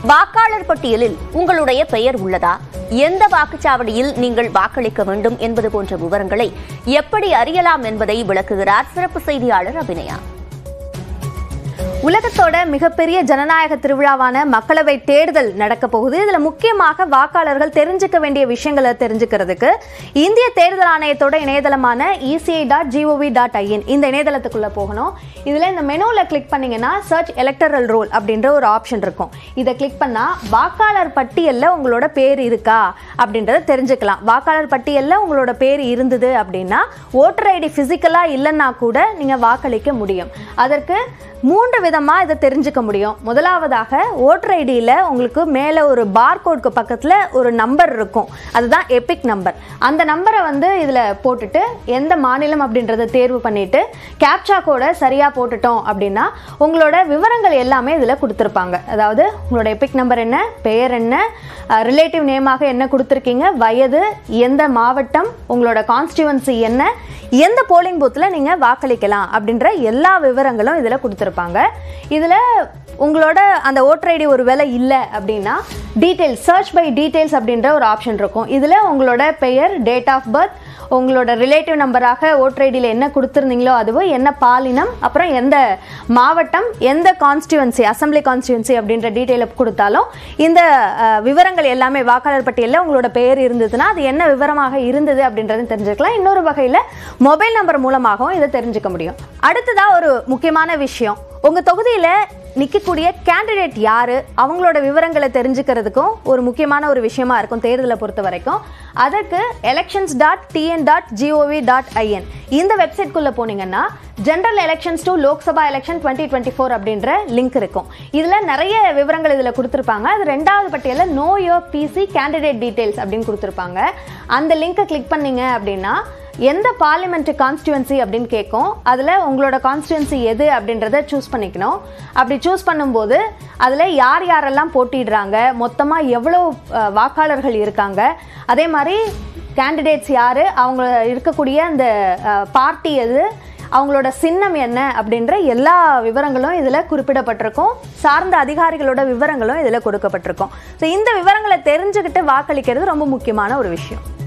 வாக்காளர் பட்டியலில் உங்களுடைய பெயர் உள்ளதா எந்த வாக்குச்சாவடியில் நீங்கள் வாக்களிக்க வேண்டும் என்பது போன்ற விவரங்களை எப்படி அறியலாம் என்பதை விளக்குகிறார் சிறப்பு செய்தியாளர் அபிநயா உலகத்தோட மிகப்பெரிய ஜனநாயக திருவிழாவான மக்களவை தேர்தல் நடக்க போகுது இதுல முக்கியமாக வாக்காளர்கள் தெரிஞ்சுக்க வேண்டிய விஷயங்களை தெரிஞ்சுக்கிறதுக்கு இந்திய தேர்தல் ஆணையத்தோட இணையதளமான ECI dot G O V dot I N இந்த இணையதளத்துக்குள்ள போகணும் இதுல இந்த மெனுவில் கிளிக் பண்ணீங்கன்னா சர்ச் எலக்டரல் ரோல் அப்படின்ற ஒரு ஆப்ஷன் இருக்கும் இதை கிளிக் பண்ணா வாக்காளர் பட்டியல்ல உங்களோட பேர் இருக்கா அப்படின்றத தெரிஞ்சுக்கலாம் வாக்காளர் பட்டியல்ல உங்களோட பேர் இருந்தது அப்படின்னா ஓட்டர் ஐடி பிசிக்கலா இல்லைன்னா கூட நீங்க வாக்களிக்க முடியும் அதற்கு மூன்று விதமாக இதை தெரிஞ்சுக்க முடியும் முதலாவதாக ஓட்டர் ஐடியில் உங்களுக்கு மேலே ஒரு பார்கோட்க்கு பக்கத்தில் ஒரு நம்பர் இருக்கும் அதுதான் எபிக் நம்பர் அந்த நம்பரை வந்து இதில் போட்டுட்டு எந்த மாநிலம் அப்படின்றத தேர்வு பண்ணிட்டு கேப்சா கோடை சரியாக போட்டுட்டோம் அப்படின்னா உங்களோட விவரங்கள் எல்லாமே இதில் கொடுத்துருப்பாங்க அதாவது உங்களோட எபிக் நம்பர் என்ன பெயர் என்ன ரிலேட்டிவ் நேமாக என்ன கொடுத்துருக்கீங்க வயது எந்த மாவட்டம் உங்களோட கான்ஸ்டியூவன்சி என்ன எந்த போலிங் பூத்தில் நீங்கள் வாக்களிக்கலாம் அப்படின்ற எல்லா விவரங்களும் இதில் கொடுத்துருப்பாங்க இதில் உங்களோட அந்த ஓட்டர் ஐடி ஒரு வேலை இல்லை அப்படின்னா டீட்டெயில்ஸ் சர்ச் பை டீட்டெயில்ஸ் அப்படின்ற ஒரு ஆப்ஷன் இருக்கும் இதில் உங்களோட பெயர் டேட் ஆஃப் பர்த் உங்களோட ரிலேட்டிவ் நம்பராக ஓட்டர் ஐடியில் என்ன கொடுத்துருந்தீங்களோ அதுவும் என்ன பாலினம் அப்புறம் எந்த மாவட்டம் எந்த கான்ஸ்டியூவன்சி அசம்பிளி கான்ஸ்டியூவன்சி அப்படின்ற டீட்டெயிலை கொடுத்தாலும் இந்த அஹ், விவரங்கள் எல்லாமே வாக்காளர் பட்டியலில் உங்களோட பெயர் இருந்ததுன்னா அது என்ன விவரமாக இருந்தது அப்படின்றத தெரிஞ்சுக்கலாம் இன்னொரு வகையில் மொபைல் நம்பர் மூலமாகவும் இதை தெரிஞ்சுக்க முடியும் அடுத்ததா ஒரு முக்கியமான விஷயம் உங்க தொகுதியில நிற்கக்கூடிய கேண்டிடேட் யாரு அவங்களோட விவரங்களை தெரிஞ்சுக்கிறதுக்கும் ஒரு முக்கியமான ஒரு விஷயமா இருக்கும் தேர்தலை பொறுத்த வரைக்கும் அதற்கு elections dot TN dot G O V dot I N இந்த வெப்சைட்குள்ள போனீங்கன்னா general elections to Lok Sabha election twenty twenty four அப்படின்ற லிங்க் இருக்கும் இதுல நிறைய விவரங்கள் இதுல கொடுத்துருப்பாங்க அது ரெண்டாவது பட்டியலில் know your PC candidate details அப்படின்னு கொடுத்துருப்பாங்க அந்த லிங்கை கிளிக் பண்ணீங்க அப்படின்னா எந்த பார்லிமெண்ட் கான்ஸ்டியூவன்சி அப்படின்னு கேட்கும் அதில் உங்களோட கான்ஸ்டியூவன்சி எது அப்படின்றத சூஸ் பண்ணிக்கணும் அப்படி சூஸ் பண்ணும்போது அதில் யார் யாரெல்லாம் போட்டிடுறாங்க மொத்தமாக எவ்வளோ அஹ், வாக்காளர்கள் இருக்காங்க அதே மாதிரி கேண்டிடேட்ஸ் யார் அவங்க இருக்கக்கூடிய அந்த பார்ட்டி எது அவங்களோட சின்னம் என்ன அப்படின்ற எல்லா விவரங்களும் இதில் குறிப்பிடப்பட்டிருக்கும் சார்ந்த அதிகாரிகளோட விவரங்களும் இதில் கொடுக்கப்பட்டிருக்கும் ஸோ இந்த விவரங்களை தெரிஞ்சுக்கிட்டு வாக்களிக்கிறது ரொம்ப முக்கியமான ஒரு விஷயம்